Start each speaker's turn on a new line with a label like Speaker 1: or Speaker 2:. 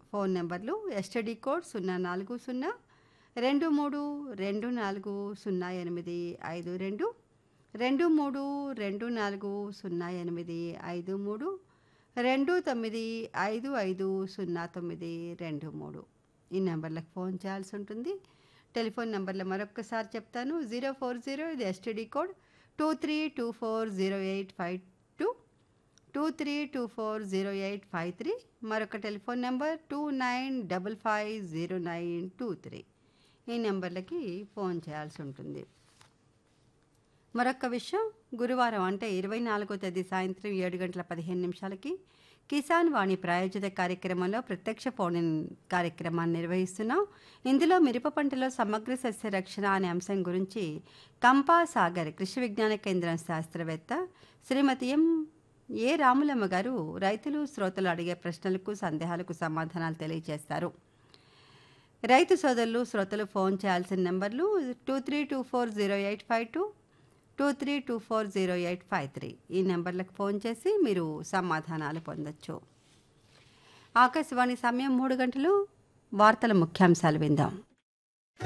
Speaker 1: phone నెంబర్లు STD code సున్నా నాలుగు సున్నా రెండు మూడు రెండు నాలుగు సున్నా ఎనిమిది ఐదు రెండు రెండు మూడు రెండు నాలుగు సున్నా ఎనిమిది ఐదు మూడు రెండు తొమ్మిది ఐదు ఐదు సున్నా తొమ్మిది రెండు మూడు ఈ నెంబర్లకు ఫోన్ చేయాల్సి ఉంటుంది టెలిఫోన్ నెంబర్లు మరొక్కసారి చెప్తాను జీరో ఫోర్ జీరో ఇది STD code two three two four zero eight five two two three two four zero eight five three మరొక telephone number two nine double five zero nine two three ఈ నెంబర్లకి phone చేయాల్సి ఉంటుంది మరొక విషయం గురువారం అంటే ఇరవై నాలుగో తేదీ సాయంత్రం ఏడు గంటల పదిహేను నిమిషాలకి కిసాన్ వాణి ప్రాయోజిత కార్యక్రమంలో ప్రత్యక్ష ఫోన్ ఇన్ కార్యక్రమాన్ని నిర్వహిస్తున్నాం ఇందులో మిరప పంటలో సమగ్ర సస్య రక్షణ అనే అంశం గురించి కంపా సాగర్ కృషి విజ్ఞాన కేంద్రం శాస్త్రవేత్త శ్రీమతి ఎం ఏ రాములమ్మ గారు రైతులు శ్రోతలు అడిగే ప్రశ్నలకు సందేహాలకు సమాధానాలు తెలియజేస్తారు రైతు సోదరులు శ్రోతలు ఫోన్ చేయాల్సిన నెంబర్లు two three two four zero eight five two two three two four zero eight five three ఈ నెంబర్లకు ఫోన్ చేసి మీరు సమాధానాలు పొందొచ్చు ఆకాశవాణి సమయం మూడు గంటలు వార్తల ముఖ్యాంశాలు విందాం